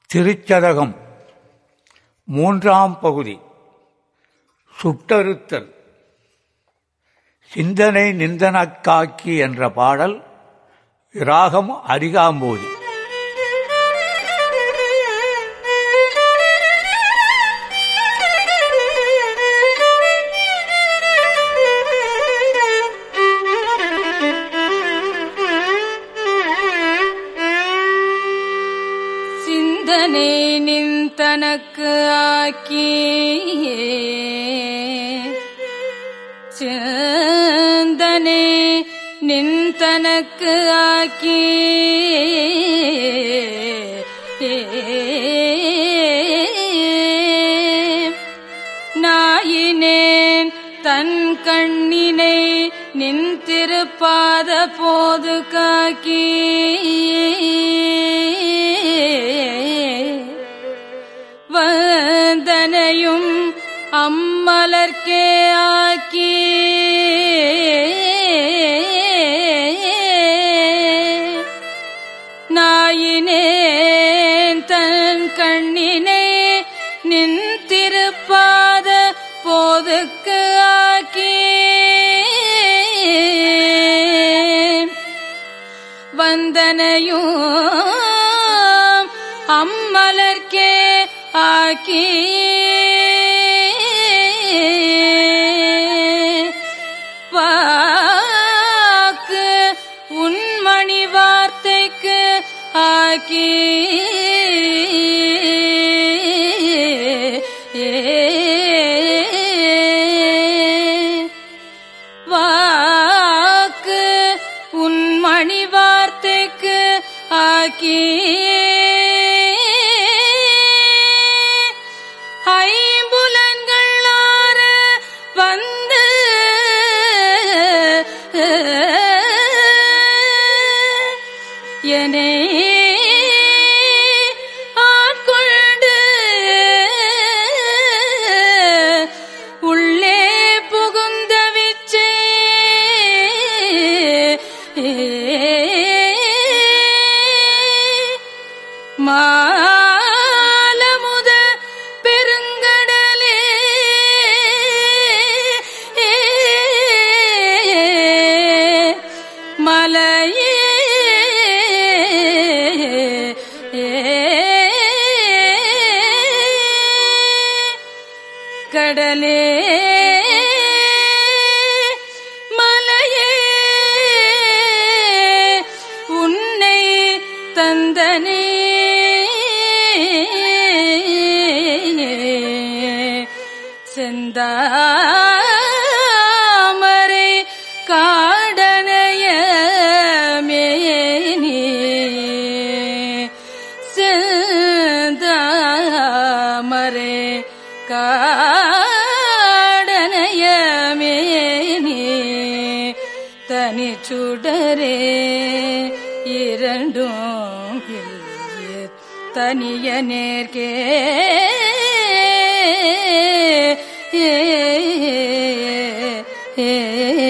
திருச்சதகம் மூன்றாம் பகுதி சுட்டறுத்தல் சிந்தனை நிந்தனக்காக்கி என்ற பாடல் ராகம் அரிகாம்போதி சிந்தனை நின் தனக்கு ஆக்கி சிந்தனை நின் தனக்கு ஆக்கி நாயினேன் தன் கண்ணினை நின் திருப்பாத போது காக்கி வந்தனையும் அம்மலர்க்கே ஆக்கி நாயினேன் தன் கண்ணினை நின் திருப்பாத போதுக்கு ஆக்கி வந்தனையும் அம்மலர்க்கே ஆக்கி வாக்கு உன்மணி வார்த்தைக்கு ஆக்கி வாக்கு உன்மணி வார்த்தைக்கு ஆக்கி ஐம்புலன்கள் ஆற வந்து என்னை ஆட்கொண்டு உள்ளே புகுந்த விச்சே மாலமுத பெருங்கடலே மலையே கடலே மலையே உன்னை தந்தனே செந்தாமரை காடனைய மேனி செந்தாமரை காடனைய மேனி தனி சுடரே இரண்டும் இல்லையே தனிய நேர்கே ஏ ஏ ஏ